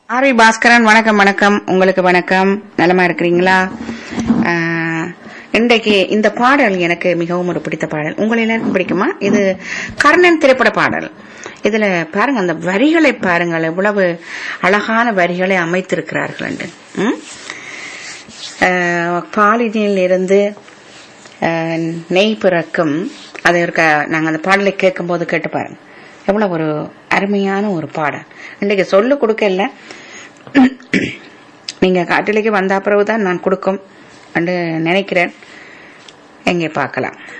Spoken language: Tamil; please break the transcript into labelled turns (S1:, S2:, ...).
S1: ஆர்வி பாஸ்கரன் வணக்கம் வணக்கம் உங்களுக்கு வணக்கம் நலமா இருக்கிறீங்களா ஆஹ், இன்றைக்கு இந்த பாடல் எனக்கு மிகவும் ஒரு பிடித்த பாடல் உங்களை எல்லாருக்கும் பிடிக்குமா இது கர்ணன் திரைப்பட பாடல் இதுல பாருங்க அந்த வரிகளை பாருங்கள் எவ்வளவு அழகான வரிகளை அமைத்திருக்கிறார்கள் என்று ம்? ஆஹ், பாலினில் இருந்து ஆஹ், நெய் பிறக்கும் அது இருக்க நாங்க அந்த பாடலை கேட்கும் போது கேட்டு பாருங்க எவ்வளவு ஒரு அருமையான ஒரு பாடல் இன்றைக்கு சொல்லு கொடுக்கல நீங்க காட்டிലേക്ക് வந்த பிறகுதான் நான் கொடுக்கும் என்று நினைக்கிறேன் எங்கே பார்க்கலாம்